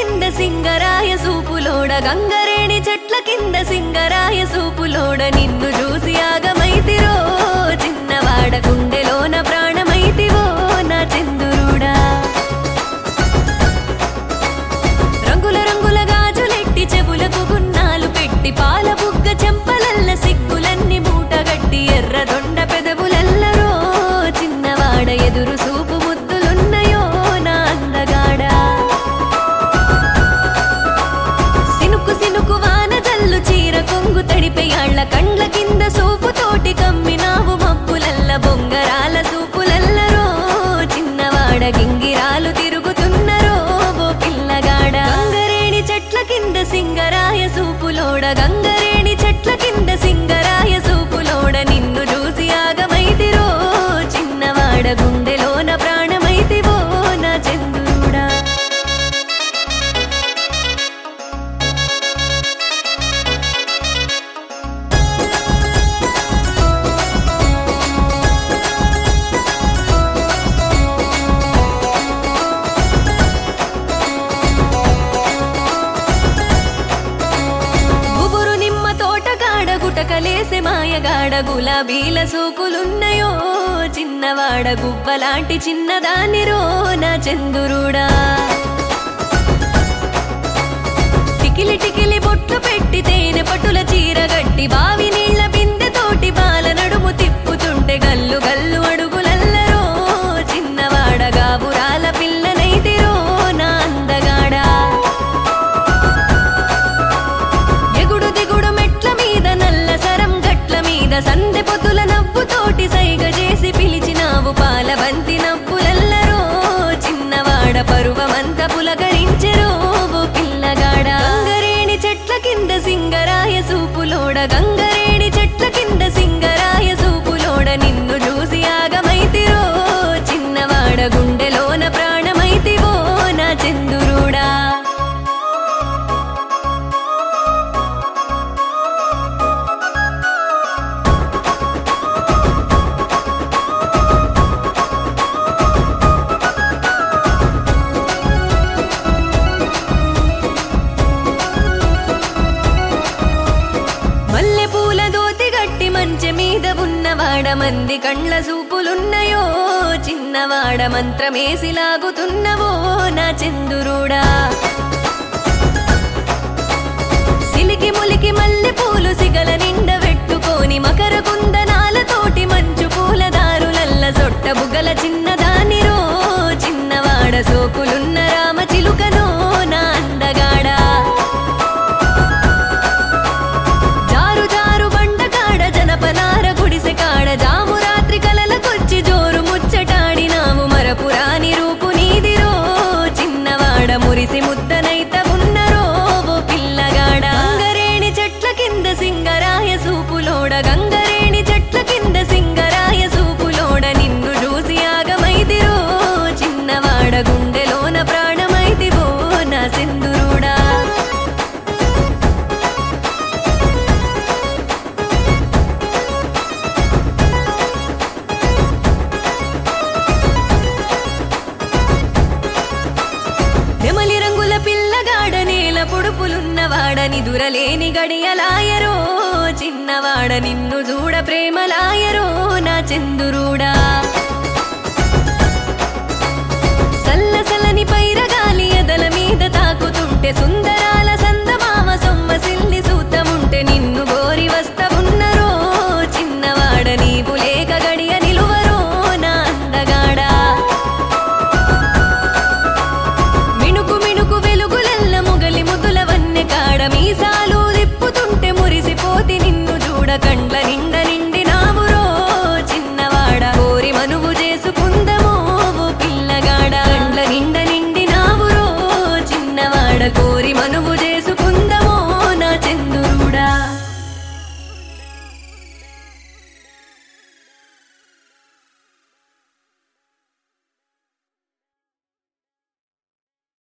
కింద సింగరాయ సూపులోడ గంగరేణి చెట్ల కింద సింగరాయ సూపులోడ నిన్ను చూసి ఆగమైతిరో చిన్నవాడ గుండెలోన ప్రాణమైతివో నా చందురుడా రంగుల రంగుల గాజులెట్టి చెవులకు గున్నాలు పెట్టి పాల బుగ్గ చెంపలల్ల సిగ్గులన్నీ మూటగట్టి ఎర్ర దొండ పెదవులెల్లరో చిన్నవాడ ఎదురు సూపు ముద్దులున్నయో నా అందగాడా సినుకు సినుకు వాన జల్లు చీర కొంగు తడిపెయాళ్ల కండ్ల కింద సూపు తోటి కమ్మినావు మబ్బులల్ల బొంగరాల సూపులల్లరో చిన్నవాడ గింగిరాలు తిరుగుతున్నరో ఓ పిల్లగాడ గంగరేణి చెట్ల కింద సింగరాయ సూపులోడ గంగరేణి చెట్ల కింద సింగరాయ సూపులోడ నిన్ను చూసి ఆగమైతిరో చిన్నవాడ గుండెలోన ప్రాణమైతివో నా చంద్రుడా గుబురు నిమ్మ తోటగాడ గుటకలేసే మాయగాడ గులాబీల సూకులున్నయో చిన్నవాడ గుబ్బలాంటి చిన్నదానిరో నా చందురుడా టికిలి టికిలి బొట్లు పెట్టి తేనె పట్టుల చీర గట్టి బావి నీళ్ల బిందె తోటి బాల నడుము తిప్పుతుంటే గల్లు గల్లు అడుగులల్లరో చిన్నవాడ గాబురాల పిల్లనైతిరో నా అందగాడా ఎగుడు దిగుడు మెట్ల మీద నల్ల సరం గట్ల మీద సందె పొద్దుల నవ్వుతోటి సైగ చేసి పిలిచినావు పాలబంతి నవ్వులల్లరో చిన్నవాడ పరువమంత పులకరించెరో ఓ పిల్లగాడ గంగరేణి చెట్ల కింద సింగరాయ సూపులోడ గంగరేణి చెట్ల కింద సింగరాయ సూపులోడ నిన్ను చూసి ఆగమైతిరో చిన్నవాడ గుండెలోన ప్రాణమైతివో నా చందురుడా మల్లె పూల దోతి గట్టి మంచె మీద ఉన్నవాడ మంది కండ్ల చూపులున్నయో చిన్నవాడ మంత్రమేసి లాగుతున్నవో నా చందురుడా సిలికి ములికి మల్లె పూలు సిగల నిండ పెట్టుకొని మకర కుందనాలతోటి మంచు పూల దారులల్ల సొట్ట బుగల చిన్నదానిరో చిన్నవాడ సోకులున్న రామ చిలుకనో నా అందగాడా జారు జారు బండ కాడ జనపనార గుడిసె కాడ జాము రాత్రి కలలకొచ్చి జోరు ముచ్చటాడినాము మరపురాని రూపు నీదిరో చిన్నవాడ మురిసి ముద్దనైత ఉన్నరో ఓ పిల్లగాడ గంగరేణి చెట్ల కింద సింగరాయ సూపులోడ గంగరేణి చెట్ల కింద సింగరాయ సూపులోడ నిన్ను చూసి ఆగమైదిరో చిన్నవాడ గుండెలోన ప్రాణమైదివో నా సింధురుడా నెమలి రంగుల పిల్లగాడ నేల పొడుపులున్నవాడని దురలేని గడియలాయరో చిన్నవాడ నిన్ను చూడ ప్రేమలాయరో నా చందురుడా సల్లసలని పైరగాలి ఎదల మీద తాకుతుంటే సుందరాల సందమామ సొమ్మసిల్లి సూతముంటే నిన్ను గోరి వస్తవున్నరో చిన్నవాడ నీవు లేక గడియ నిలువరో నా అందగాడా మిణుకు మిణుకు వెలుగులెల్ల ముగలి ముదుల వన్నె కాడ మీసాలు తిప్పుతుంటే మురిసిపోతి నిన్ను చూడ కండ్ల నిండ నిండి నావురో చిన్నవాడ కోరి మనువు చేసుకుందమో ఓ పిల్లగాడ కండ్ల నిండ నిండి నావురో చిన్నవాడ కోరి